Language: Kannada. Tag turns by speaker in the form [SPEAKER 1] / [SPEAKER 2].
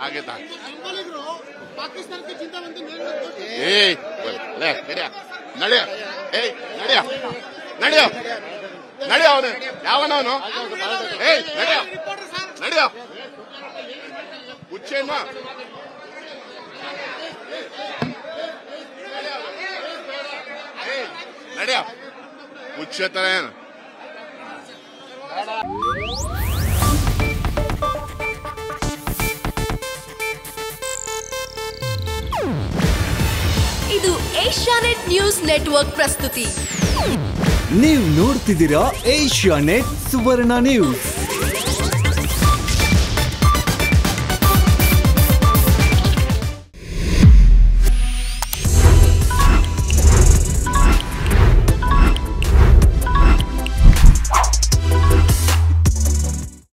[SPEAKER 1] ಆಗಿದೆ
[SPEAKER 2] ಬೆಂಬಲಿಗರು ಪಾಕಿಸ್ತಾನಕ್ಕೆ ಚಿಂತಾವಂತ ನೇರವಾಗಿ
[SPEAKER 1] ಏಯ್ ಲೇ ನಡಿಯ ನಡಿಯ ಏಯ್ ನಡಿಯ ನಡಿಯ ನಡಿಯ ಅವನು ಯಾವನವನು ಏಯ್ ನಡಿಯ
[SPEAKER 2] ರಿಪೋರ್ಟರ್ ಸರ್
[SPEAKER 1] ನಡಿಯ ಹುಚ್ಚೇನ ನಡಿಯ ಹುಚ್ಚ ತರ ಏನು
[SPEAKER 3] ಇದು ಏಷ್ಯಾನೆಟ್ ನ್ಯೂಸ್ ನೆಟ್ವರ್ಕ್ ಪ್ರಸ್ತುತಿ
[SPEAKER 4] ನೀವು ನೋಡ್ತಿದ್ದೀರಾ ಏಷ್ಯಾ ನೆಟ್ ಸುವರ್ಣ ನ್ಯೂಸ್